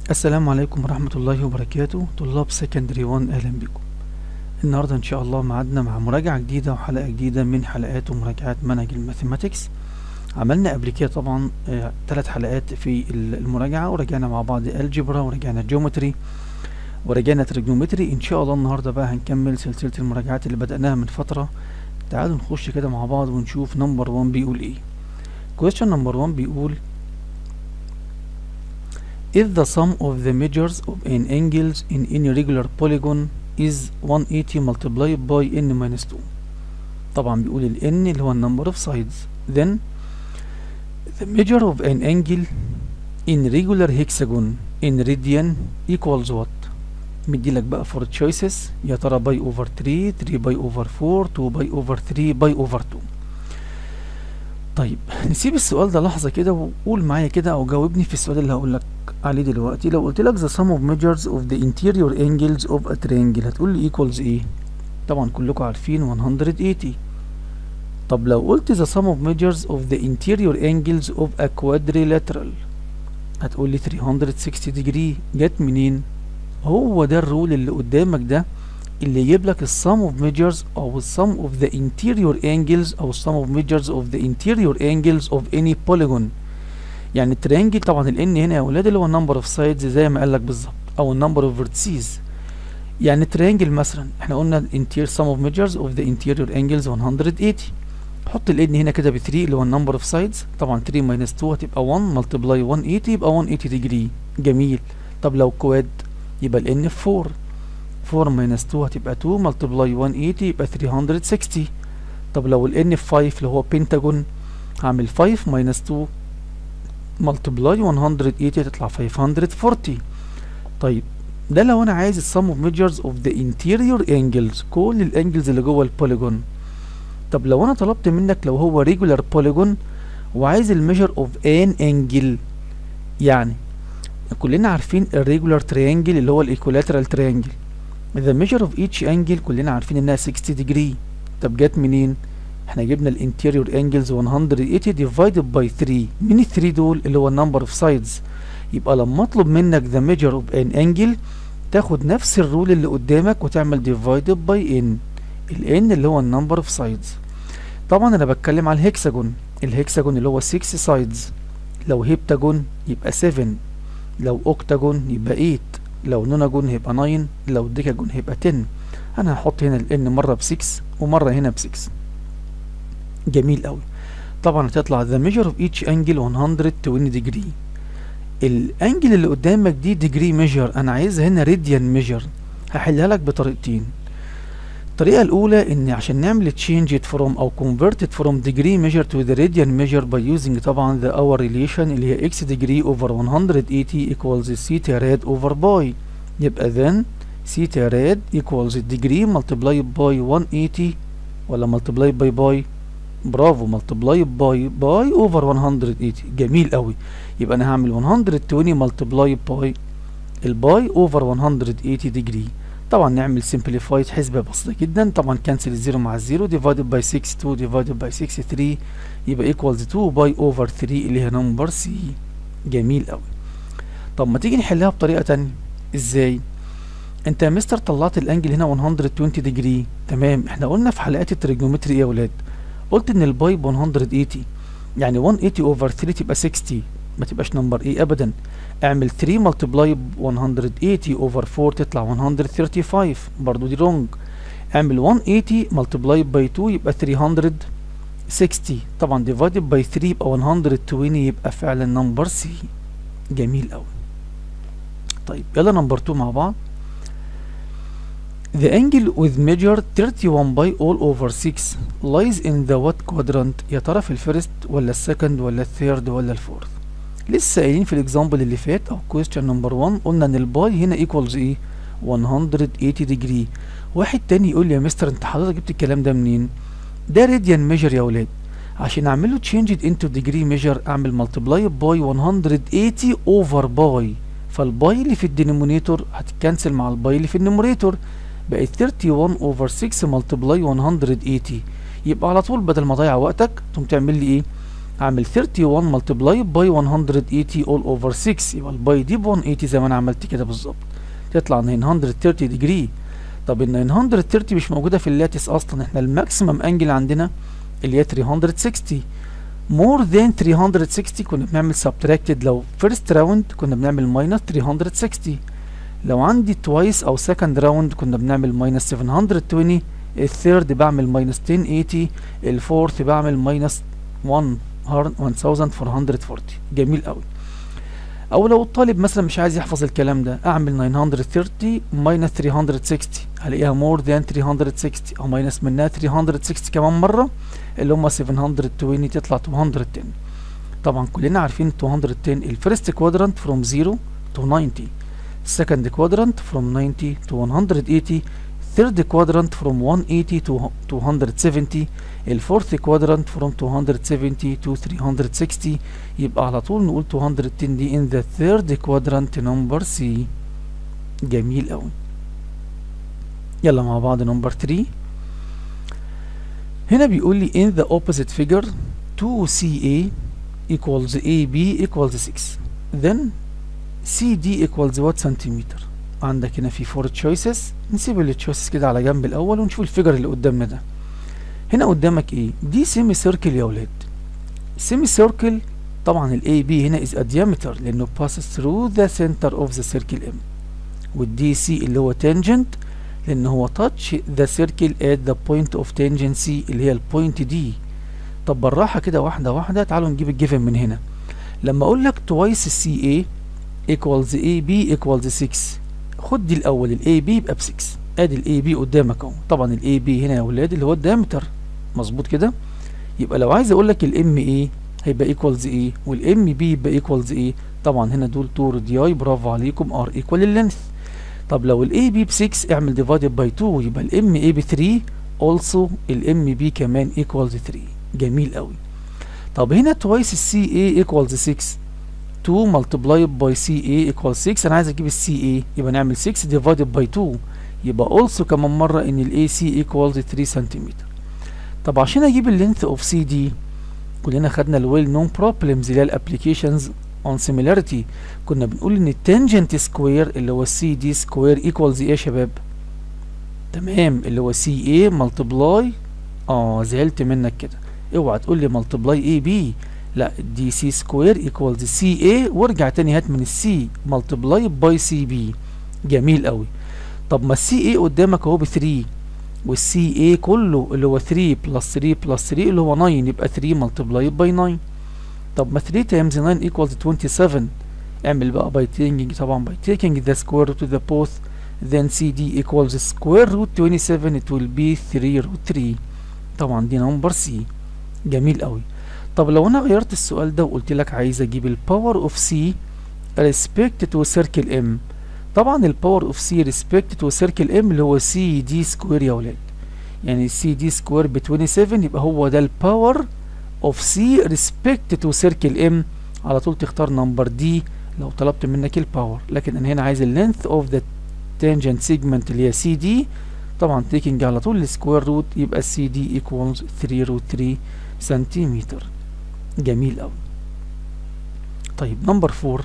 السلام عليكم ورحمة الله وبركاته طلاب سكندري 1 أهلا بكم النهاردة إن شاء الله معادنا مع مراجعة جديدة وحلقة جديدة من حلقات ومراجعات منهج الماثيماتكس عملنا قبل كده طبعا آه ثلاث حلقات في المراجعة وراجعنا مع بعض الجبرا وراجعنا جيومتري وراجعنا تريجنومتري إن شاء الله النهاردة بقى هنكمل سلسلة المراجعات اللي بدأناها من فترة تعالوا نخش كده مع بعض ونشوف نمبر 1 بيقول إيه question نمبر 1 بيقول If the sum of the measures of an angles in any regular polygon is 180 multiplied by n minus 2 طبعا بيقول ال n اللي هو number of sides then the measure of an angle in regular hexagon in radian equals what مديلك بقى for choices يا ترى باي over 3 3 باي over 4 2 باي over 3 باي over 2 طيب نسيب السؤال ده لحظة كده وقول معايا كده أو جاوبني في السؤال اللي هقول لك عليه دلوقتي لو قلت لك the sum of measures of the interior angles of a triangle هتقول لي equals ايه طبعا كلكم عارفين 180 طب لو قلت the sum of measures of the interior angles of a quadrilateral هتقول لي 360 degree جت منين هو ده الرول اللي قدامك ده اللي يجيب لك السم of measures او السم of the interior angles او السم of measures of the interior angles of any polygon يعني التريانجل طبعا ال n هنا يا اولاد اللي هو number of sides زي ما قال لك بالظبط او number of vertices يعني التريانجل مثلا احنا قلنا interior sum of measures of the interior angles 180 حط ال n هنا كده ب 3 اللي هو number of sides طبعا 3 minus 2 هتبقى 1 multiply 180 يبقى 180 degree جميل طب لو كواد يبقى ال n 4 4 minus 2 هتبقى 2 multiply 180 يبقى 360 طب لو ال n 5 اللي هو بنتاجون هعمل 5 minus 2 multiply 180 تطلع 540 طيب ده لو انا عايز السم اوف measures of the interior angles كل الانجلز اللي جوه البوليجون طب لو انا طلبت منك لو هو regular polygon وعايز الميجر اوف an angle يعني كلنا عارفين الريجولار تريانجل اللي هو الايكولاترال تريانجل the measure of each angle كلنا عارفين انها 60 degree طب جت منين احنا جبنا الانتيريور انجلز 180 divided by 3 مين ال 3 دول اللي هو number of sides يبقى لما اطلب منك the measure of an angle تاخد نفس الرول اللي قدامك وتعمل divided by n ال n اللي هو number of sides طبعا انا بتكلم على الهكساجون الهكساجون اللي هو 6 sides لو هيبتاجون يبقى 7 لو اوكتاجون يبقى 8 لو نوناجون هيبقى 9 لو ديكاجون هيبقى 10 انا هحط هنا ال n مره ب 6 ومره هنا ب 6 جميل قوي طبعا هتطلع the measure of each angle 120 degree الانجل اللي قدامك دي degree measure انا عايزها هنا radian measure هحلها لك بطريقتين الطريقة الأولى إن عشان نعمل change it from أو convert it from degree measure to the radian measure by using طبعا the hour relation اللي هي x degree over 180 equals theta rad over pi يبقى then theta rad equals degree multiplied by 180 ولا multiplied by pi برافو multiplied by pi over 180 جميل قوي يبقى أنا هعمل 120 multiplied by الباي over 180 degree طبعا نعمل simplified حسبة بسيطة جدا طبعا كنسل الزيرو مع الزيرو divided by 6 2 divided by 6 3 يبقى equals 2 باي over 3 اللي هي نمبر سي جميل قوي طب ما تيجي نحلها بطريقة تانية ازاي انت يا مستر طلعت الانجل هنا 120 ديجري تمام احنا قلنا في حلقات التريجنومتري ايه يا ولاد قلت ان الباي ب 180 يعني 180 over 3 تبقى 60 ما تبقاش نمبر ايه ابدا اعمل 3 ملتبلاي ب 180 اوفر 4 تطلع 135 برضو دي رونج اعمل 180 ملتبلاي باي 2 يبقى 360 طبعا ديفايدد باي 3 يبقى 120 يبقى فعلا نمبر سي جميل قوي طيب يلا نمبر 2 مع بعض The angle with measure 31 by all over 6 lies in the what quadrant يا ترى في الفيرست ولا السكند ولا الثيرد ولا الفورث لسه قايلين في الاكزامبل اللي فات او question نمبر 1 قلنا ان الباي هنا ايكوالز ايه 180 ديجري واحد تاني يقول لي يا مستر انت حضرتك جبت الكلام ده منين ده راديان ميجر يا ولاد عشان اعمل له تشينج ات انتو ديجري ميجر اعمل ملتبلاي باي 180 اوفر باي فالباي اللي في الدينومينيتور هتتكنسل مع الباي اللي في النيموريتور بقت 31 اوفر 6 ملتبلاي 180 يبقى على طول بدل ما اضيع وقتك تقوم تعمل لي ايه اعمل 31 multiply by 180 all over 6 يبقى الباي دي ب 180 زي ما انا عملت كده بالظبط تطلع 930 ديجري طب ال 930 مش موجوده في اللاتس اصلا احنا الماكسيمم انجل عندنا اللي هي 360 more than 360 كنا بنعمل subtracted لو first round كنا بنعمل minus 360 لو عندي twice او second round كنا بنعمل minus 720 الثيرد بعمل minus 1080 الفورث بعمل minus 1440 جميل قوي او لو الطالب مثلا مش عايز يحفظ الكلام ده اعمل 930 minus 360 هلاقيها more than 360 او minus منها 360 كمان مره اللي هم 720 تطلع 210 طبعا كلنا عارفين 210 الفيرست كوادرانت from 0 to 90 second quadrant from 90 to 180 third quadrant from 180 to 270 الفورث quadrant from 270 to 360 يبقى على طول نقول 210 دي in the third quadrant number C جميل قوي يلا مع بعض نمبر 3 هنا بيقول لي in the opposite figure 2CA equals AB equals 6 then CD equals what centimeter عندك هنا في فور تشويسز نسيب التشويسز كده على جنب الاول ونشوف الفيجر اللي قدامنا ده هنا قدامك ايه دي سيمي سيركل يا ولاد سيمي سيركل طبعا الاي بي هنا is a diameter لانه passes through the center of the circle M والدي سي اللي هو tangent لان هو touch the circle at the point of tangency اللي هي البوينت دي طب بالراحه كده واحده واحده تعالوا نجيب الجيفن من هنا لما اقول لك twice السي اي equals AB equals 6 خد دي الاول الاي بي يبقى ب 6 ادي الاي بي قدامك اهو طبعا الاي بي هنا يا ولاد اللي هو الدايمتر مظبوط كده يبقى لو عايز اقول لك الام ايه هيبقى ايكوالز ايه والام بي يبقى ايكوالز ايه طبعا هنا دول 2 رادياي برافو عليكم ار ايكوال اللينث طب لو الاي بي ب 6 اعمل ديفايدد باي 2 يبقى الام اي ب 3 اولسو الام بي كمان ايكوالز 3 جميل قوي طب هنا توايس السي اي ايكوالز 6 2 multiplied by CA equals 6 انا عايز اجيب السي اي يبقى نعمل 6 divided by 2 يبقى also كمان مرة ان ال AC equals 3 سنتيمتر طب عشان اجيب اللينث اوف سي دي كلنا خدنا الويل نون بروبلمز اللي هي الابلكيشنز اون سيميلاريتي كنا بنقول ان التانجنت سكوير اللي هو السي دي سكوير ايكوالز ايه يا شباب تمام اللي هو سي اي ملتبلاي اه زعلت منك كده اوعى تقول لي ملتبلاي اي بي لا دي سي سكوير ايكوالز سي اي وارجع تاني هات من السي ملتبلاي باي سي بي جميل قوي طب ما السي اي قدامك اهو ب 3 والسي اي كله اللي هو 3 بلس 3 بلس 3 اللي هو 9 يبقى 3 ملتبلاي باي 9 طب ما 3 تايمز 9 ايكوالز 27 اعمل بقى باي تيكينج طبعا باي تيكينج ذا سكوير روت ذا بوث then cd equals square root 27 it will be 3 root 3 طبعا دي نمبر سي جميل قوي طب لو انا غيرت السؤال ده وقلت لك عايز اجيب الباور اوف سي ريسبكت تو سيركل ام طبعا الباور اوف سي ريسبكت تو سيركل ام اللي هو سي دي سكوير يا ولاد يعني سي دي سكوير ب 27 يبقى هو ده الباور اوف سي ريسبكت تو سيركل ام على طول تختار نمبر دي لو طلبت منك الباور لكن انا هنا عايز اللينث اوف ذا تانجنت سيجمنت اللي هي سي دي طبعا تيكينج على طول السكوير روت يبقى سي دي ايكوالز 3 روت 3 سنتيمتر جميل قوي طيب نمبر 4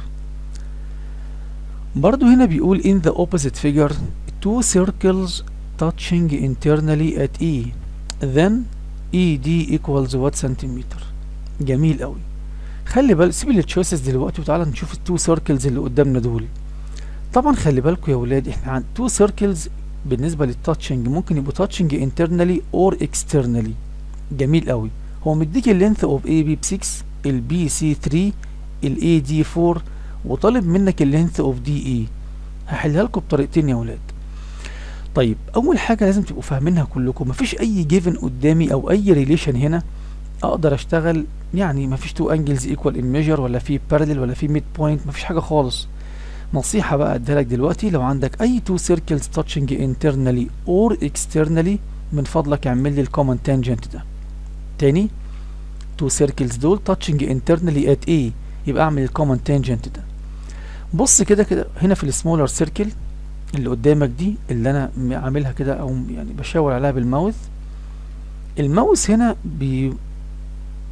برضو هنا بيقول in the opposite figure two circles touching internally at E then ED equals what centimeter جميل قوي خلي بالك سيب التشويسز دلوقتي وتعالى نشوف التو سيركلز اللي قدامنا دول طبعا خلي بالكم يا ولاد احنا عن تو سيركلز بالنسبه للتاتشنج ممكن يبقوا تاتشنج internally اور externally جميل قوي هو مديك اللينث اوف اي بي ب 6 البي سي 3 الاي دي 4 وطالب منك اللينث اوف دي اي هحلها لكم بطريقتين يا ولاد طيب اول حاجه لازم تبقوا فاهمينها كلكم مفيش اي جيفن قدامي او اي ريليشن هنا اقدر اشتغل يعني مفيش تو انجلز ايكوال ان ميجر ولا في بارلل ولا في ميد بوينت مفيش حاجه خالص نصيحة بقى اديها لك دلوقتي لو عندك اي تو سيركلز تاتشنج internally اور externally من فضلك اعمل لي الكومن تانجنت ده تاني تو سيركلز دول تاتشنج internally at A يبقى اعمل الكومن تانجنت ده بص كده كده هنا في السمولر سيركل اللي قدامك دي اللي انا عاملها كده او يعني بشاور عليها بالماوث الماوث هنا بي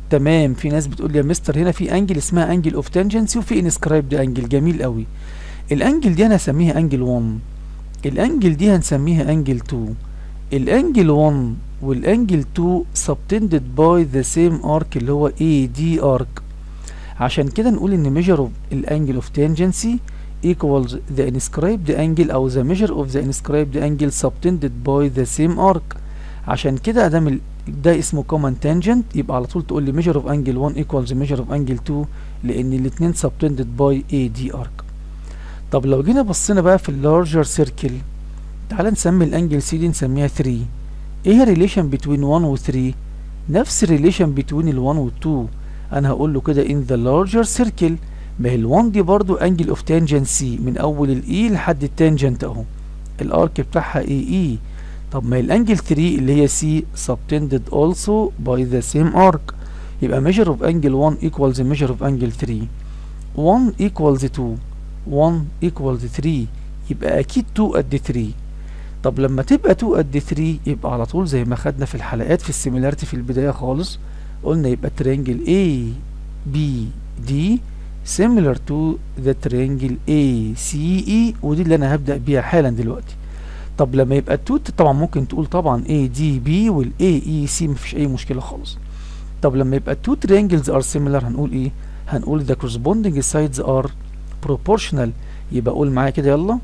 تمام في ناس بتقول لي يا مستر هنا في انجل اسمها انجل اوف تانجنسي وفي انسكرايبد انجل جميل قوي الانجل دي انا هسميها انجل 1 الانجل دي هنسميها انجل 2 الانجل 1 والانجل 2 subtended by the same arc اللي هو AD arc عشان كده نقول ان measure of الانجل of tangency equals the inscribed angle او the measure of the inscribed angle subtended by the same arc عشان كده ادام ال- ده اسمه common tangent يبقى على طول تقول لي measure of angle 1 equals measure of angle 2 لان الاتنين subtended by AD arc طب لو جينا بصينا بقى في اللارجر سيركل تعال نسمي الانجل سي دي نسميها 3 ايه هي الريليشن بين 1 و 3 نفس الريليشن بين ال 1 وال 2 انا هقول له كده in the larger circle ما هي ال 1 دي برضو انجل اوف تانجنسي من اول الاي لحد التانجنت اهو الارك بتاعها اي اي طب ما هي الانجل 3 اللي هي سي subtended also by the same arc يبقى measure of angle 1 equals measure of angle 3 1 equals 2 1 equals 3 يبقى اكيد 2 قد 3 طب لما تبقى 2 قد 3 يبقى على طول زي ما خدنا في الحلقات في السيميلاريتي في البداية خالص قلنا يبقى ترينجل A B D similar to the triangle A C E ودي اللي انا هبدأ بيها حالا دلوقتي طب لما يبقى 2 طبعا ممكن تقول طبعا A D B وال A E C مفيش اي مشكلة خالص طب لما يبقى 2 triangles are similar هنقول ايه هنقول the corresponding sides are proportional يبقى قول معايا كده يلا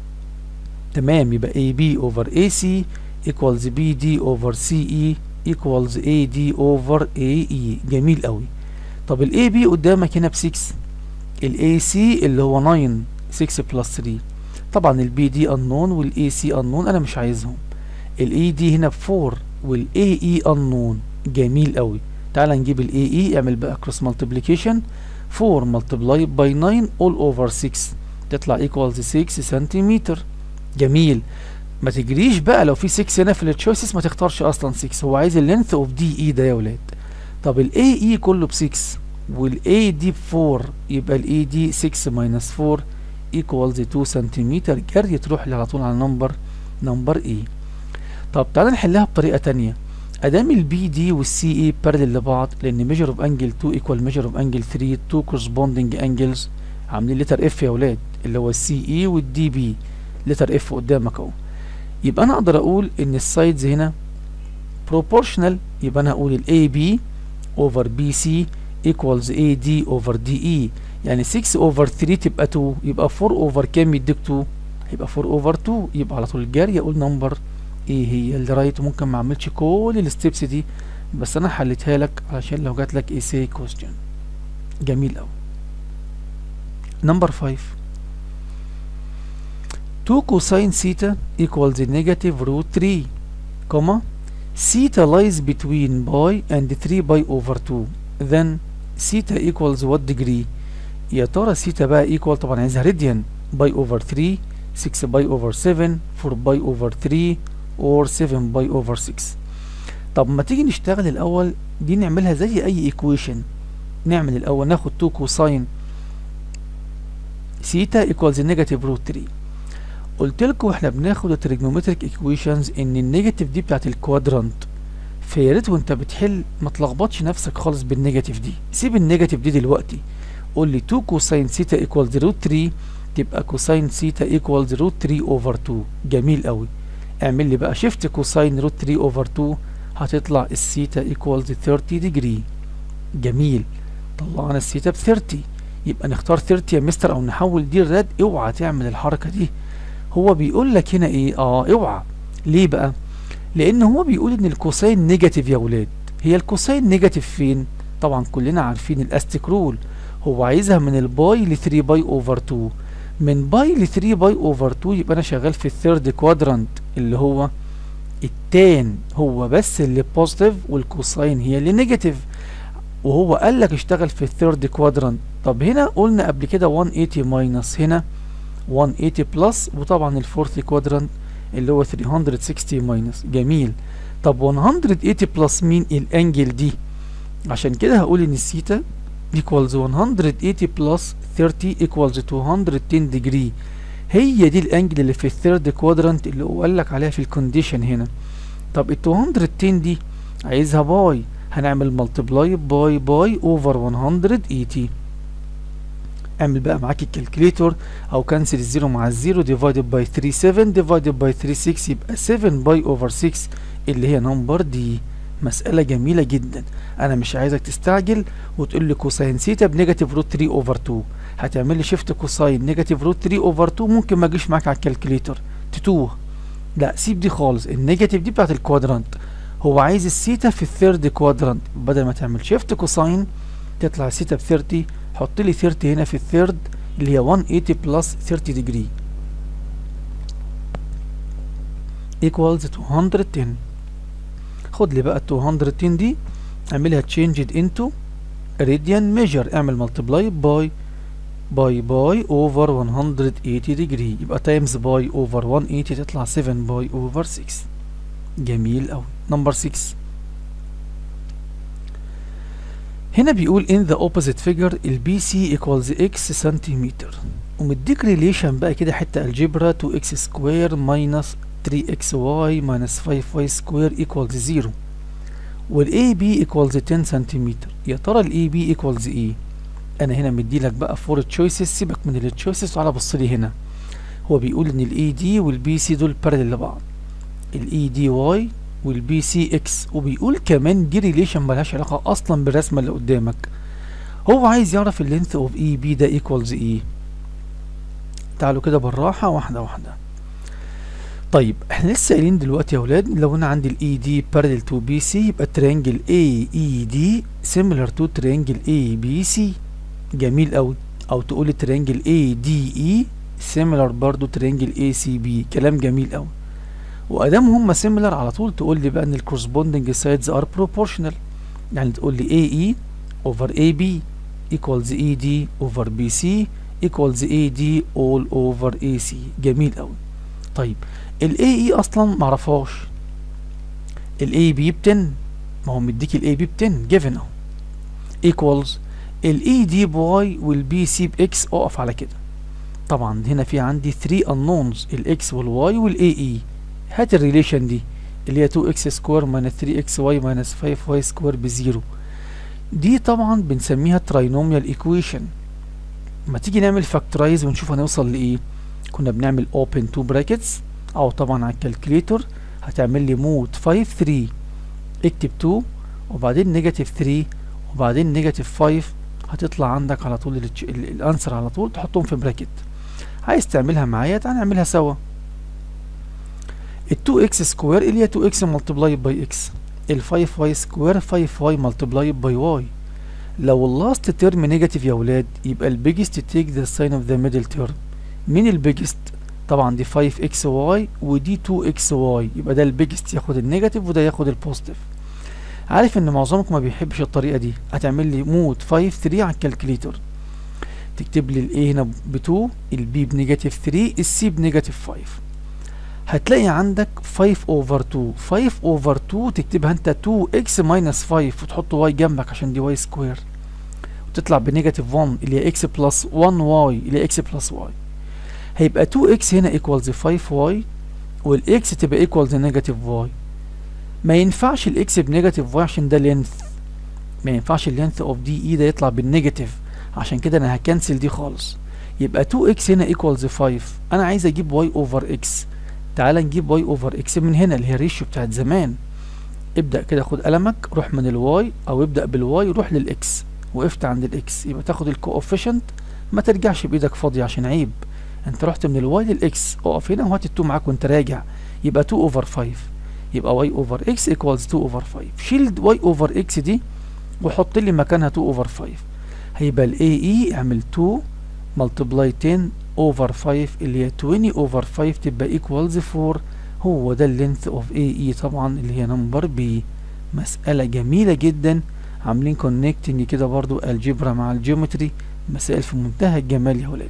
تمام يبقى AB over AC equals BD over CE equals AD over AE جميل قوي طب ال AB قدامك هنا ب 6 ال AC اللي هو 9 6 plus 3 طبعا ال BD unknown وال AC unknown انا مش عايزهم ال AD هنا ب 4 وال AE unknown جميل قوي تعال نجيب ال AE اعمل بقى cross multiplication 4 multiplied by 9 all over 6 تطلع equals 6 سنتيمتر جميل ما تجريش بقى لو في 6 هنا في التشويسز ما تختارش اصلا 6 هو عايز اللينث اوف دي اي ده يا ولاد طب الاي اي كله ب 6 والاي دي ب 4 يبقى الاي دي 6 ماينس 4 ايكوالز 2 سنتيمتر جري تروح لي على طول على نمبر نمبر اي طب تعالى نحلها بطريقه تانية ادام البي دي والسي اي بارلل لبعض لان ميجر اوف انجل 2 ايكوال ميجر اوف انجل 3 2 كورسبوندنج انجلز عاملين لتر اف يا ولاد اللي هو السي اي والدي بي لتر اف قدامك اهو يبقى انا اقدر اقول ان السايدز هنا proportional يبقى انا هقول الاي بي over بي سي equals اي دي over دي اي يعني 6 over 3 تبقى 2 يبقى 4 over كام يديك 2 يبقى 4 over 2 يبقى على طول الجري اقول نمبر ايه هي اللي رايت ممكن ما اعملش كل الستبس دي بس انا حليتها لك علشان لو جات لك ايساي كويستشن جميل قوي نمبر 5 2 cosine theta equals negative root 3 comma theta lies between pi and 3 pi over 2 then theta equals what degree يا ترى theta بقى equal طبعا عايزها radian pi over 3 6 pi over 7 4 pi over 3 or 7 pi over 6 طب ما تيجي نشتغل الاول دي نعملها زي اي equation نعمل الاول ناخد 2 cosine theta equals negative root 3 قلت لكم احنا بناخد التريجنومتريك ايكويشنز ان النيجاتيف دي بتاعت الكوادرانت فيا ريت وانت بتحل ما تلخبطش نفسك خالص بالنيجاتيف دي سيب النيجاتيف دي دلوقتي قول لي 2 كوساين سيتا ايكوالز روت 3 تبقى كوساين سيتا ايكوالز روت 3 اوفر 2 جميل قوي اعمل لي بقى شيفت كوساين روت 3 اوفر 2 هتطلع السيتا ايكوالز 30 ديجري جميل طلعنا السيتا ب 30 يبقى نختار 30 يا مستر او نحول دي الراد اوعى تعمل الحركه دي هو بيقول لك هنا ايه اه اوعى ليه بقى لان هو بيقول ان الكوساين نيجاتيف يا ولاد هي الكوساين نيجاتيف فين طبعا كلنا عارفين الاستيك رول هو عايزها من الباي ل 3 باي اوفر 2 من باي ل 3 باي اوفر 2 يبقى انا شغال في الثيرد كوادرانت اللي هو التان هو بس اللي بوزيتيف والكوساين هي اللي نيجاتيف وهو قال لك اشتغل في الثيرد كوادرانت طب هنا قلنا قبل كده 180 ماينس هنا 180 بلس وطبعا الفورث كوادرانت اللي هو 360 ماينس جميل طب 180 بلس مين الانجل دي عشان كده هقول ان الثيتا equals 180 بلس 30 equals 210 degree هي دي الانجل اللي في الثيرد كوادرانت اللي هو قال لك عليها في الكونديشن هنا طب ال 210 دي عايزها باي هنعمل ملتبلاي باي باي اوفر 180 اعمل بقى معاك الكالكليتور او كنسل الزيرو مع الزيرو ديفايدد باي 3 7 ديفايدد باي 3 6 يبقى 7 باي اوفر 6 اللي هي نمبر دي مسألة جميلة جدا انا مش عايزك تستعجل وتقول لي كوساين سيتا بنيجاتيف روت 3 اوفر 2 هتعمل لي شيفت كوساين نيجاتيف روت 3 اوفر 2 ممكن ما اجيش معاك على الكالكليتور تتوه لا سيب دي خالص النيجاتيف دي بتاعت الكوادرانت هو عايز السيتا في الثيرد كوادرانت بدل ما تعمل شيفت كوساين تطلع السيتا ب 30 حط لي 30 هنا في الثيرد اللي هي 180 بلس 30 ديجري equals 210 خد لي بقى ال 210 دي اعملها changed into radian measure اعمل multiply by باي باي اوفر 180 ديجري يبقى تايمز باي اوفر 180 تطلع 7 باي اوفر 6 جميل قوي نمبر 6 هنا بيقول in the opposite figure ال BC equals x سنتيمتر ومديك ريليشن بقى كده حتة الجبرا 2x سكوير minus 3xy minus 5y سكوير equals 0 وال AB equals 10 سنتيمتر يا ترى ال AB equals ايه انا هنا مديلك بقى فور تشويسز سيبك من التشويسز وعلى بص لي هنا هو بيقول ان الاي دي والبي سي دول بارلل لبعض الاي دي واي والبي سي اكس وبيقول كمان دي ريليشن ملهاش علاقه اصلا بالرسمه اللي قدامك هو عايز يعرف اللينث اوف اي بي ده ايكوالز ايه تعالوا كده بالراحه واحده واحده طيب احنا لسه قايلين دلوقتي يا اولاد لو انا عندي الاي دي بارلل تو بي سي يبقى ترينجل اي اي دي سيميلر تو ترينجل اي بي سي جميل قوي او تقول ترينجل اي دي اي سيميلر برضو ترينجل اي سي بي كلام جميل قوي وادام هم سيميلر على طول تقول لي بقى ان الكورسبوندنج سايدز ار بروبورشنال يعني تقول لي اي اي اوفر اي بي ايكوالز اي دي اوفر بي سي ايكوالز اي دي اول اوفر اي سي جميل قوي طيب الاي اي اصلا معرفهاش الاي بي ب 10 ما هو مديك الاي بي ب 10 جيفن اهو ايكوالز الاي دي بواي والبي سي باكس اقف على كده طبعا هنا في عندي 3 انونز الاكس والواي والاي اي هات الريليشن دي اللي هي 2 اكس سكوير ماينس 3 اكس واي ماينس 5 واي سكوير بزيرو دي طبعا بنسميها تراينوميال ايكويشن ما تيجي نعمل فاكتورايز ونشوف هنوصل لايه كنا بنعمل open two brackets او طبعا على الكالكليتور هتعمل لي مود 5 3 اكتب 2 وبعدين نيجاتيف 3 وبعدين نيجاتيف 5 هتطلع عندك على طول الانسر على طول تحطهم في براكت عايز تعملها معايا تعال نعملها سوا ال 2x سكوير اللي هي 2x ملتبلاي باي x ال 5y سكوير 5y ملتبلاي باي y لو اللاست تيرم نيجاتيف يا ولاد يبقى البيجست تيك ذا ساين اوف ذا ميدل تيرم مين البيجست طبعا دي 5xy ودي 2xy يبقى ده البيجست ياخد النيجاتيف وده ياخد البوزيتيف عارف ان معظمكم ما بيحبش الطريقه دي هتعمل لي مود 5 3 على الكالكليتور تكتب لي الاي هنا ب 2 البي بنيجاتيف 3 السي بنيجاتيف 5 هتلاقي عندك 5 اوفر 2 5 اوفر 2 تكتبها انت 2 اكس ماينس 5 وتحط واي جنبك عشان دي واي سكوير وتطلع بنيجاتيف 1 اللي هي اكس بلس 1 واي اللي هي اكس بلس واي هيبقى 2 اكس هنا ايكوالز 5 واي والاكس تبقى ايكوالز نيجاتيف واي ما ينفعش الاكس بنيجاتيف واي عشان ده لينث ما ينفعش اللينث اوف دي اي ده يطلع بالنيجاتيف عشان كده انا هكنسل دي خالص يبقى 2 اكس هنا ايكوالز 5 انا عايز اجيب واي اوفر اكس تعال نجيب واي اوفر اكس من هنا اللي هي الريشيو بتاعت زمان ابدا كده خد قلمك روح من الواي او ابدا بالواي روح للاكس وقفت عند الاكس يبقى تاخد الكوفيشنت ما ترجعش بايدك فاضيه عشان عيب انت رحت من الواي للاكس اقف هنا وهات ال2 معاك وانت راجع يبقى 2 اوفر 5 يبقى واي اوفر اكس ايكوالز 2 اوفر 5 شيل واي اوفر اكس دي وحط لي مكانها 2 اوفر 5 هيبقى الاي اي اعمل 2 ملتبلاي 10 اوفر 5 اللي هي 20 اوفر 5 تبقى ايكوالز 4 هو ده اللينث اوف اي اي طبعا اللي هي نمبر بي مسألة جميلة جدا عاملين كونكتنج كده برضو الجبرا مع الجيومتري مسائل في منتهى الجمال يا ولاد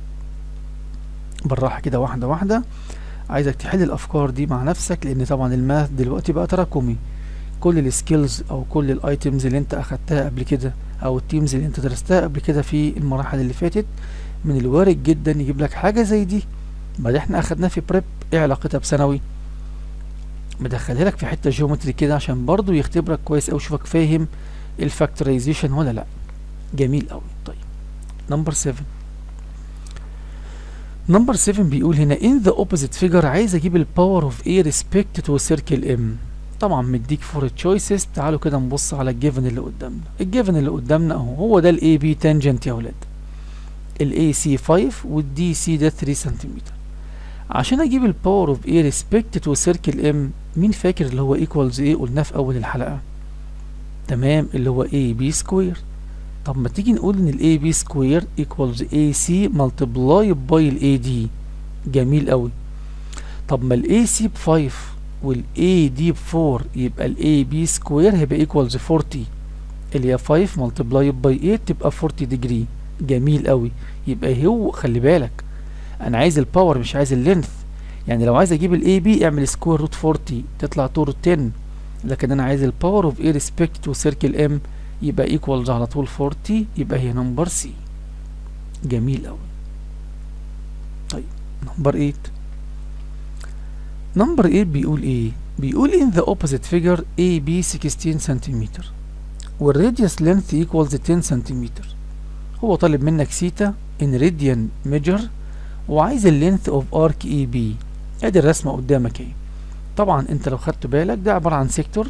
بالراحة كده واحدة واحدة عايزك تحل الافكار دي مع نفسك لان طبعا الماث دلوقتي بقى تراكمي كل السكيلز او كل الايتمز اللي انت اخدتها قبل كده او التيمز اللي انت درستها قبل كده في المراحل اللي فاتت من الوارد جدا يجيب لك حاجه زي دي بعد احنا اخدناها في بريب ايه علاقتها بثانوي مدخلها لك في حته جيومتري كده عشان برضو يختبرك كويس او يشوفك فاهم الفاكتورايزيشن ولا لا جميل قوي طيب نمبر 7 نمبر 7 بيقول هنا in the opposite figure عايز اجيب الباور اوف A respect to circle M طبعا مديك فور تشويسز تعالوا كده نبص على الجيفن اللي قدامنا الجيفن اللي قدامنا اهو هو ده الاي بي تانجنت يا ولاد الاي سي 5 والدي سي ده 3 سنتيمتر عشان اجيب الباور اوف اي ريسبكت تو سيركل ام مين فاكر اللي هو ايكوالز ايه قلناه في اول الحلقه تمام اللي هو اي بي سكوير طب ما تيجي نقول ان الاي بي سكوير ايكوالز اي سي ملتبلاي باي الاي دي جميل قوي طب ما الاي سي ب 5 والاي دي ب 4 يبقى الاي بي سكوير هيبقى ايكوالز 40 اللي هي 5 ملتبلاي باي 8 تبقى 40 ديجري جميل قوي يبقى هو خلي بالك انا عايز الباور مش عايز اللينث يعني لو عايز اجيب الاي بي اعمل سكوير روت 40 تطلع تو روت 10 لكن انا عايز الباور اوف اي ريسبكت تو سيركل ام يبقى ايكوالز على طول 40 يبقى هي نمبر سي جميل قوي طيب نمبر 8 نمبر 8 بيقول ايه بيقول in the opposite figure AB 16 سنتيمتر والراديوس لينث equals 10 سنتيمتر هو طالب منك سيتا in radian measure وعايز اللينث اوف ارك اي بي ادي الرسمه قدامك اهي طبعا انت لو خدت بالك ده عباره عن سيكتور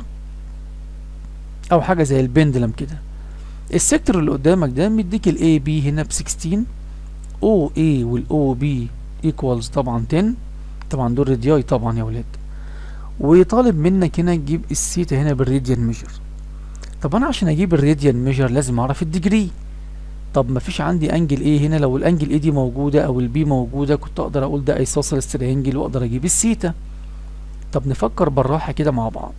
او حاجه زي البندلم كده السيكتور اللي قدامك ده مديك الاي بي هنا ب 16 او اي والاو بي ايكوالز طبعا 10 طبعا دول رادياي طبعا يا ولاد وطالب منك هنا تجيب السيتا هنا بالراديان ميجر طب انا عشان اجيب الراديان ميجر لازم اعرف الديجري طب ما فيش عندي انجل ايه هنا لو الانجل ايه دي موجوده او البي موجوده كنت اقدر اقول ده ايسوسيلس ترينجل واقدر اجيب السيتا طب نفكر بالراحه كده مع بعض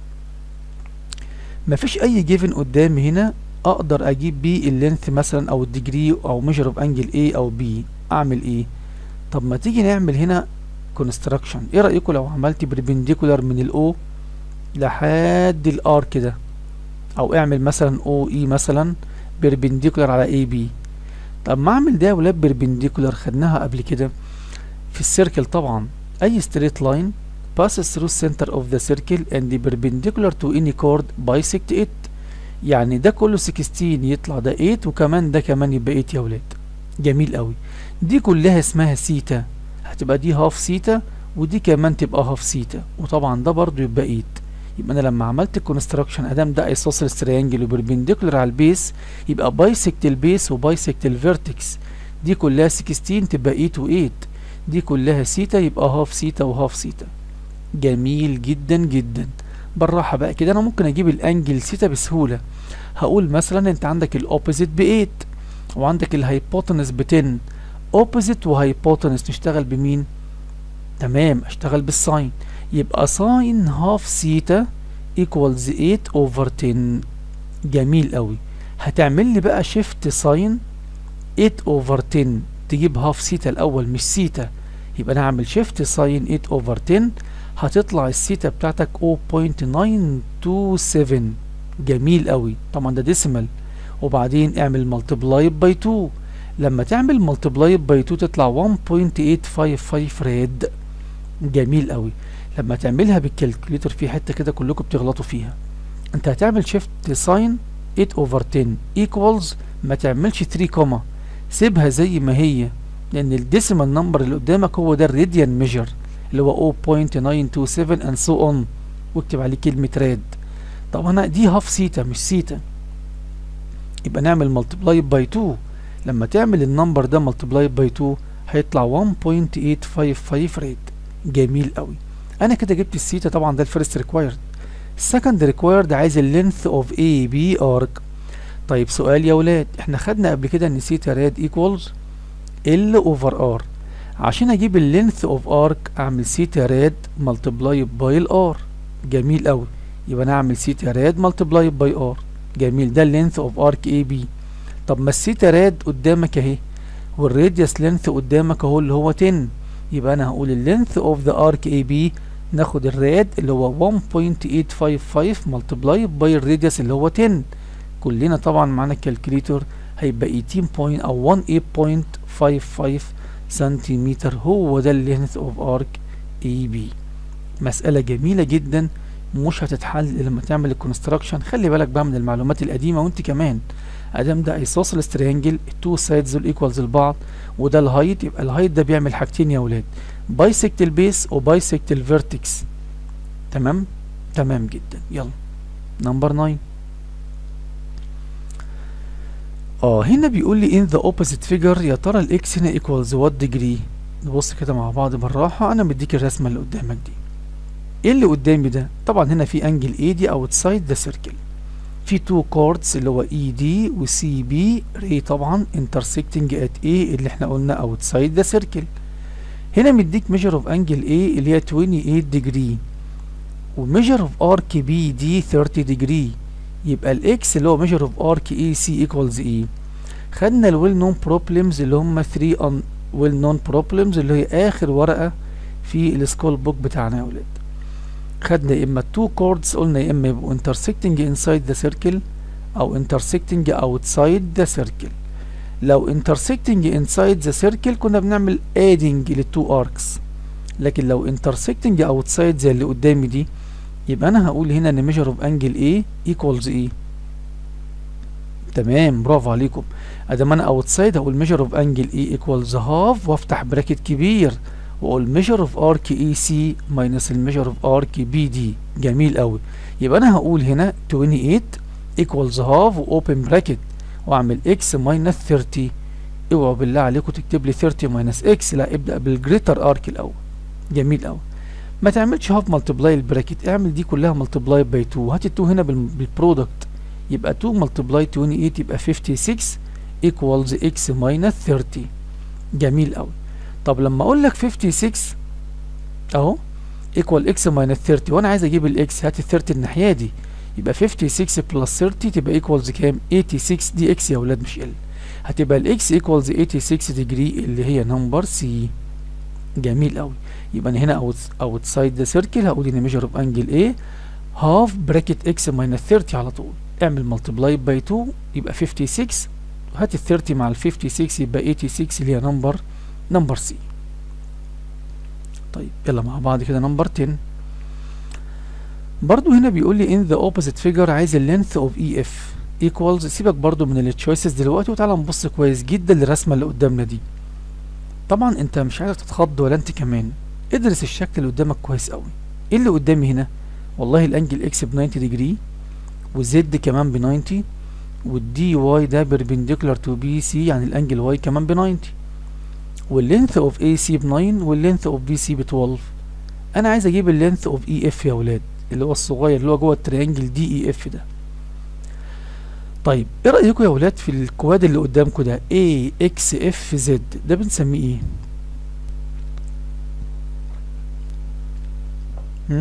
ما فيش اي جيفن قدامي هنا اقدر اجيب بيه اللينث مثلا او الديجري او ميجر اوف انجل ايه او بي اعمل ايه طب ما تيجي نعمل هنا كونستراكشن ايه رايكم لو عملت بربنديكولار من الاو لحد الار كده او اعمل مثلا او اي مثلا بيربنديكولار على اي بي طب ما اعمل ده يا ولاد بيربنديكولار خدناها قبل كده في السيركل طبعا اي ستريت لاين passes through center of the circle and perpendicular to any chord bisect it يعني ده كله 16 يطلع ده 8 وكمان ده كمان يبقى 8 يا ولاد جميل قوي دي كلها اسمها سيتا هتبقى دي هاف سيتا ودي كمان تبقى هاف سيتا وطبعا ده برضو يبقى 8 يبقى انا لما عملت الكونستراكشن ادام ده ايسوسيلس تريانجل وبربنديكولار على البيس يبقى بايسكت البيس وبايسكت الفيرتكس دي كلها 16 تبقى 8 و8 دي كلها سيتا يبقى هاف سيتا وهاف سيتا جميل جدا جدا بالراحه بقى كده انا ممكن اجيب الانجل سيتا بسهوله هقول مثلا انت عندك الاوبوزيت ب 8 وعندك الهايبوتنس ب 10 اوبوزيت وهايبوتنس نشتغل بمين تمام اشتغل بالساين يبقى ساين هاف سيتا ايكوالز 8 اوفر 10 جميل قوي هتعمل لي بقى شيفت ساين 8 اوفر 10 تجيب هاف سيتا الاول مش سيتا يبقى انا هعمل شيفت ساين 8 اوفر 10 هتطلع السيتا بتاعتك 0.927 جميل قوي طبعا ده ديسيمال وبعدين اعمل ملتبلاي باي 2 لما تعمل ملتبلاي باي 2 تطلع 1.855 راد جميل قوي لما تعملها بالكالكوليتر في حته كده كلكم بتغلطوا فيها انت هتعمل شيفت ساين 8 اوفر 10 ايكوالز ما تعملش 3 كوما سيبها زي ما هي لان الديسيمال نمبر اللي قدامك هو ده الراديان ميجر اللي هو 0.927 and so on واكتب عليه كلمة راد طب انا دي هاف سيتا مش سيتا يبقى نعمل ملتبلاي باي 2 لما تعمل النمبر ده ملتبلاي باي 2 هيطلع 1.855 راد جميل قوي انا كده جبت السيتا طبعا ده الفيرست ريكوايرد السكند ريكوايرد عايز اللينث اوف اي بي ارك طيب سؤال يا ولاد احنا خدنا قبل كده ان سيتا راد ايكوالز ال اوفر ار عشان اجيب اللينث اوف ارك اعمل سيتا راد ملتبلاي باي الار جميل قوي يبقى انا اعمل سيتا راد ملتبلاي باي ار جميل ده اللينث اوف ارك اي بي طب ما السيتا راد قدامك اهي والراديوس لينث قدامك اهو اللي هو 10 يبقى انا هقول اللينث اوف ذا ارك اي بي ناخد الراد اللي هو 1.855 ملتبلاي باي الراديوس اللي هو 10 كلنا طبعا معانا الكالكوليتور هيبقى 18 بوينت او 18.55 سنتيمتر هو ده اللينث اوف ارك اي بي مسألة جميلة جدا مش هتتحل إلا لما تعمل الكونستراكشن خلي بالك بقى من المعلومات القديمة وانت كمان ادام ده ايسوسيلس ترينجل التو سايدز دول ايكوالز لبعض وده الهايت يبقى الهايت ده بيعمل حاجتين يا ولاد بايسكت البيس وبايسكت الفيرتكس تمام تمام جدا يلا نمبر 9 اه هنا بيقول لي in the opposite figure يا ترى الاكس هنا equals what degree نبص كده مع بعض بالراحة انا مديك الرسمة اللي قدامك دي ايه اللي قدامي ده طبعا هنا في انجل اي دي outside the circle في تو كوردز اللي هو اي دي وسي بي ري طبعا intersecting at A اللي احنا قلنا outside the circle هنا مديك measure of angle A اللي هي 28 degree وmeasure of arc B دي 30 degree يبقى الاكس اللي هو measure of arc AC equals ايه خدنا الويل نون بروبلمز اللي هم 3 ويل نون بروبلمز اللي هي اخر ورقة في السكول بوك بتاعنا يا ولاد خدنا يا اما two chords قلنا يا اما يبقوا intersecting inside the circle او intersecting outside the circle لو intersecting inside the circle كنا بنعمل adding للتو arcs لكن لو intersecting outside زي اللي قدامي دي يبقى انا هقول هنا ان measure of angle A equals ايه تمام برافو عليكم ادام انا outside هقول measure of angle A equals half وافتح براكت كبير واقول measure of arc AC minus ال measure of arc BD جميل قوي يبقى انا هقول هنا 28 equals half واوبن براكت واعمل x minus 30 اوعوا بالله عليكم تكتب لي 30 minus x لا ابدا بالجريتر ارك الاول جميل قوي ما تعملش هاف ملتبلاي البراكت اعمل دي كلها ملتبلاي باي 2 هات ال 2 هنا بالبرودكت يبقى 2 ملتبلاي 28 يبقى 56 equals x minus 30 جميل قوي طب لما اقول لك 56 اهو equal x minus 30 وانا عايز اجيب الاكس هات ال 30 الناحيه دي يبقى 56 بلس 30 تبقى equals كام 86 دي اكس يا اولاد مش ال هتبقى الاكس equals 86 ديجري اللي هي نمبر سي جميل قوي يبقى انا هنا outside the circle هقول ان measure of angle A half bracket x minus 30 على طول اعمل multiply by 2 يبقى 56 هات ال 30 مع ال 56 يبقى 86 اللي هي نمبر نمبر سي طيب يلا مع بعض كده نمبر 10 برضو هنا بيقول لي in the opposite figure عايز ال length of EF equals سيبك برضو من التشويسز دلوقتي وتعالى نبص كويس جدا للرسمة اللي قدامنا دي طبعا انت مش عايزك تتخض ولا انت كمان ادرس الشكل اللي قدامك كويس قوي ايه اللي قدامي هنا والله الانجل اكس ب 90 ديجري والزد كمان ب 90 والدي واي ده بيربنديكولار تو بي سي يعني الانجل واي كمان ب 90 واللينث اوف اي سي ب 9 واللينث اوف بي سي ب 12 انا عايز اجيب اللينث اوف اي اف يا ولاد اللي هو الصغير اللي هو جوه التريانجل دي اي اف ده طيب ايه رايكم يا ولاد في الكواد اللي قدامكم ده اي اكس اف زد ده بنسميه ايه هم؟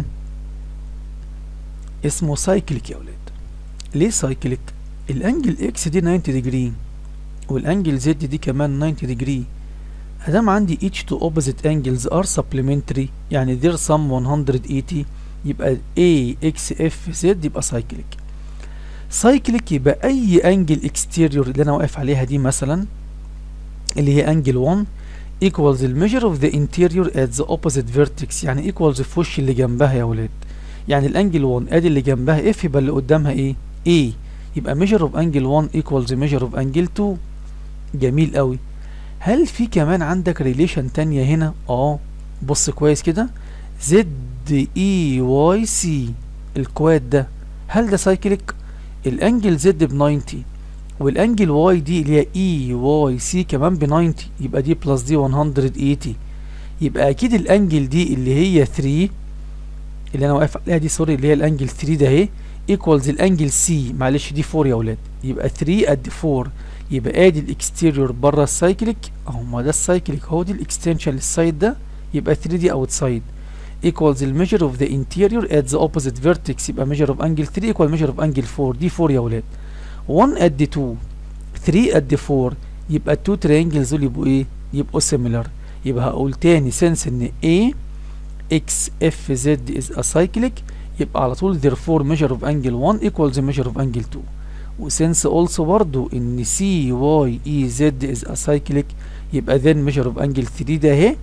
اسمه سايكليك يا ولاد ليه سايكليك الانجل اكس دي 90 ديجري والانجل زد دي كمان 90 ديجري ادام عندي each two opposite angles are supplementary يعني their sum 180 يبقى A X F Z يبقى سايكليك سايكليك يبقى اي انجل اكستيريور اللي انا واقف عليها دي مثلا اللي هي انجل 1 equals the measure of the interior at the opposite vertex يعني equals في وش اللي جنبها يا ولاد يعني الانجل 1 ادي اللي جنبها F يبقى اللي قدامها ايه A يبقى measure of angle 1 equals measure of angle 2 جميل قوي هل في كمان عندك ريليشن تانية هنا اه بص كويس كده زد اي واي سي الكواد ده هل ده سايكليك الانجل زد ب 90 والانجل واي دي اللي هي اي واي سي كمان ب 90 يبقى دي بلس دي 180 يبقى اكيد الانجل دي اللي هي 3 اللي انا واقف عليها دي سوري اللي هي الانجل 3 ده اهي ايكوالز الانجل سي معلش دي 4 يا اولاد يبقى 3 قد 4 يبقى ادي الاكستيريور بره السايكليك اهو ما ده السايكليك هو دي الاكستنشن للسايد ده يبقى 3 دي اوتسايد equals the measure of the interior at the opposite vertex يبقى measure of angle 3 equal measure of angle 4 دي 4 يا ولاد 1 قد 2 3 قد 4 يبقى ال 2 triangles دول يبقوا ايه يبقوا similar يبقى هقول تاني since ان A X F Z is a cyclic يبقى على طول therefore measure of angle 1 equals the measure of angle 2 وسنس also برضو ان C Y E Z is a cyclic يبقى then measure of angle 3 ده اهي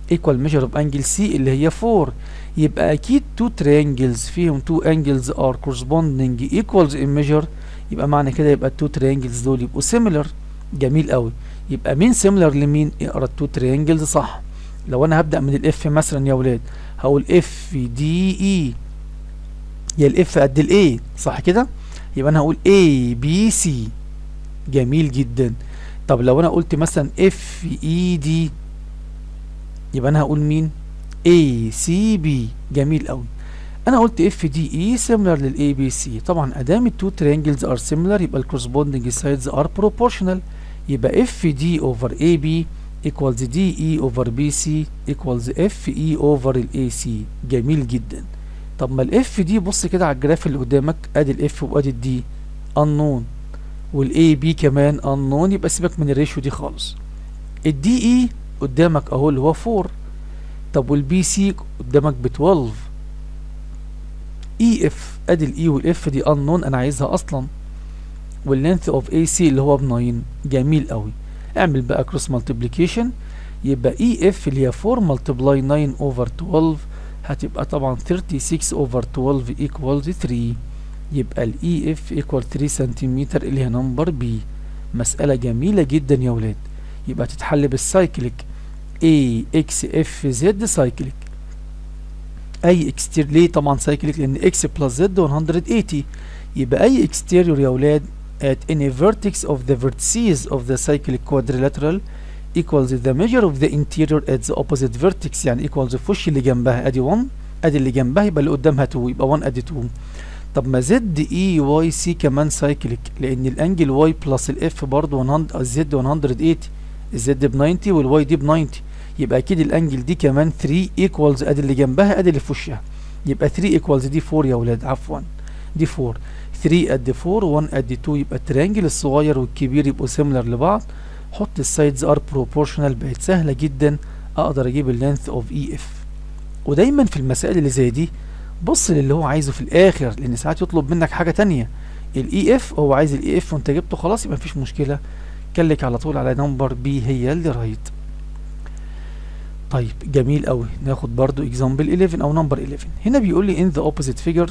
equal measure of angle C اللي هي 4 يبقى اكيد two triangles فيهم two angles are corresponding equals in measure يبقى معنى كده يبقى two triangles دول يبقوا similar جميل قوي يبقى مين similar لمين اقرا two triangles صح لو انا هبدأ من الاف مثلا يا ولاد هقول اف دي اي يا الاف قد الاي صح كده يبقى انا هقول اي بي سي جميل جدا طب لو انا قلت مثلا اف اي دي يبقى انا هقول مين اي سي بي جميل قوي انا قلت اف دي اي similar للاي بي سي طبعا ادام التو triangles are similar يبقى الكورسبوندنج sides are proportional يبقى اف دي اوفر اي بي equals دي اي اوفر بي سي equals اف اي اوفر الاي سي جميل جدا طب ما الاف دي بص كده على الجراف اللي قدامك ادي الاف وادي الدي unknown والاي بي كمان unknown يبقى سيبك من الريشيو دي خالص الدي اي قدامك اهو اللي هو 4 طب والبي سي قدامك ب 12 اي اف ادي الاي والاف دي unknown انا عايزها اصلا واللينث اوف اي سي اللي هو ب 9 جميل قوي اعمل بقى كروس مالتيبليكيشن يبقى اي اف اللي هي 4 ملتبلاي 9 اوفر 12 هتبقى طبعا 36 اوفر 12 ايكوالز 3 يبقى الاي اف ايكوال 3 سنتيمتر اللي هي نمبر بي مسألة جميلة جدا يا ولاد يبقى تتحل بالسايكليك A X F Z سايكليك اي اكستير ليه طبعا سايكليك لان X بلس Z 180 يبقى اي اكستيريور يا ولاد at any vertex of the vertices of the cyclic quadrilateral equals the measure of the interior at the opposite vertex يعني equals فش اللي جنبها ادي 1 ادي اللي جنبها يبقى اللي قدامها 2 يبقى 1 ادي 2 طب ما زد اي واي سي كمان سايكليك لان الانجل واي بلس الاف برضه 100 الزد 180 الزد ب 90 والواي دي ب 90 يبقى اكيد الانجل دي كمان 3 ايكوالز ادي اللي جنبها ادي اللي في وشها يبقى 3 ايكوالز دي 4 يا ولاد عفوا دي 4 3 قد 4 1 قد 2 يبقى التريانجل الصغير والكبير يبقوا سيميلر لبعض حط السايدز ار بروبورشنال بقت سهله جدا اقدر اجيب اللينث اوف اي اف ودايما في المسائل اللي زي دي بص للي هو عايزه في الاخر لان ساعات يطلب منك حاجه تانية الاي اف هو عايز الاي اف وانت جبته خلاص يبقى مفيش مشكله كلك على طول على نمبر بي هي اللي رايت طيب جميل قوي ناخد برضو اكزامبل 11 او نمبر 11 هنا بيقول لي in the opposite figure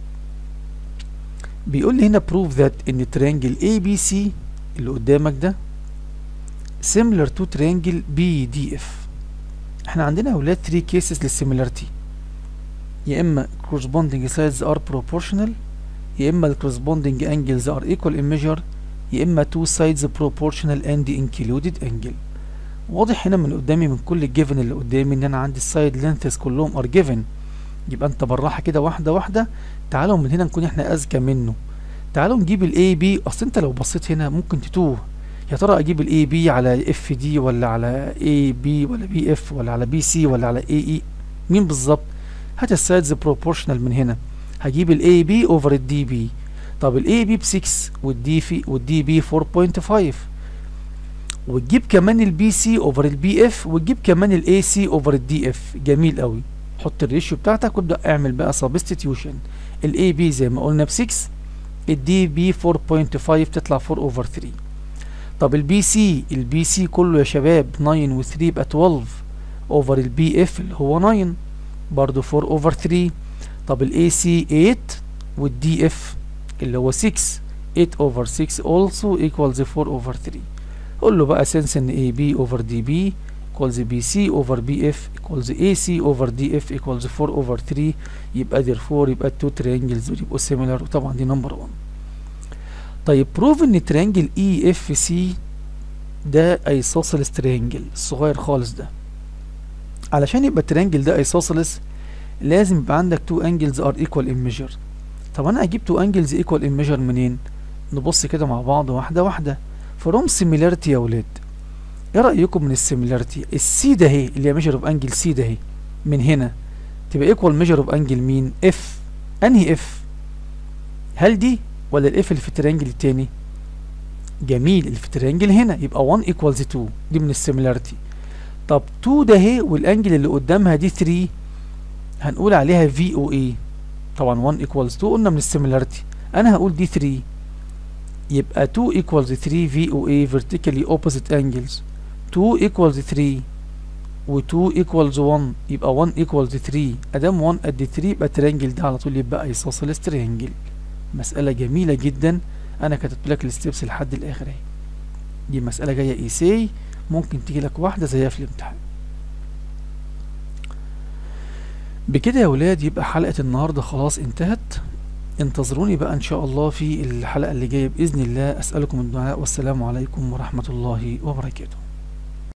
بيقول لي هنا prove that ان triangle ABC اللي قدامك ده similar to triangle BDF احنا عندنا يا ولاد 3 cases للسيميلاريتي يا اما corresponding sides are proportional يا اما corresponding angles are equal in measure يا اما two sides proportional and included angle واضح هنا من قدامي من كل الجيفن اللي قدامي ان انا عندي السايد لينثز كلهم ار جيفن يبقى انت بالراحه كده واحده واحده تعالوا من هنا نكون احنا اذكى منه تعالوا نجيب الاي بي اصل انت لو بصيت هنا ممكن تتوه يا ترى اجيب الاي بي على اف دي ولا على اي بي ولا بي اف ولا على بي سي ولا على اي اي مين بالظبط هات السايدز بروبورشنال من هنا هجيب الاي بي اوفر الدي بي طب الاي بي ب 6 والدي في والدي بي 4.5 وتجيب كمان البي سي اوفر البي اف وتجيب كمان الاي سي اوفر الدي اف جميل قوي حط الريشيو بتاعتك وابدا اعمل بقى سبستيتيوشن الاي بي زي ما قلنا ب 6 الدي بي 4.5 تطلع 4 اوفر 3 طب البي سي البي سي كله يا شباب 9 و3 يبقى 12 اوفر البي اف اللي هو 9 برضو 4 اوفر 3 طب الاي سي 8 والدي اف اللي هو 6 8 اوفر 6 also equals 4 اوفر 3 قول له بقى سنس ان اي بي اوفر دي بي equals بي سي اوفر بي اف equals اي سي اوفر دي اف equals 4 اوفر 3 يبقى therefore يبقى التو ترينجلز يبقوا similar وطبعا دي نمبر 1 طيب بروف ان ترينجل اي اف سي ده ايسوسيلس ترينجل الصغير خالص ده علشان يبقى الترينجل ده ايسوسيلس لازم يبقى عندك تو انجلز ار ايكوال ان ميجر طب انا اجيب تو انجلز ايكوال ان ميجر منين نبص كده مع بعض واحده واحده فروم سيميلاريتي يا ولاد ايه رايكم من السيميلاريتي السي ده اهي اللي هي ميجر اوف انجل سي ده اهي من هنا تبقى ايكوال ميجر اوف انجل مين اف انهي اف هل دي ولا الاف اللي في الترينجل التاني جميل اللي في الترينجل هنا يبقى 1 ايكوالز 2 دي من السيميلاريتي طب 2 ده اهي والانجل اللي قدامها دي 3 هنقول عليها في او اي طبعا 1 ايكوالز 2 قلنا من السيميلاريتي انا هقول دي 3 يبقى 2 equals 3 VOA vertically opposite angles 2 equals 3 و2 equals 1 يبقى 1 equals 3 ادام 1 قد 3 يبقى الترينجل ده على طول يبقى ايسوسيلس ترينجل مسألة جميلة جدا انا كتبت لك الستبس لحد الاخر اهي دي مسألة جاية ايساي ممكن تيجي لك واحدة زيها في الامتحان بكده يا ولاد يبقى حلقة النهاردة خلاص انتهت انتظروني بقى ان شاء الله في الحلقة اللي جاية بإذن الله أسألكم الدعاء والسلام عليكم ورحمة الله وبركاته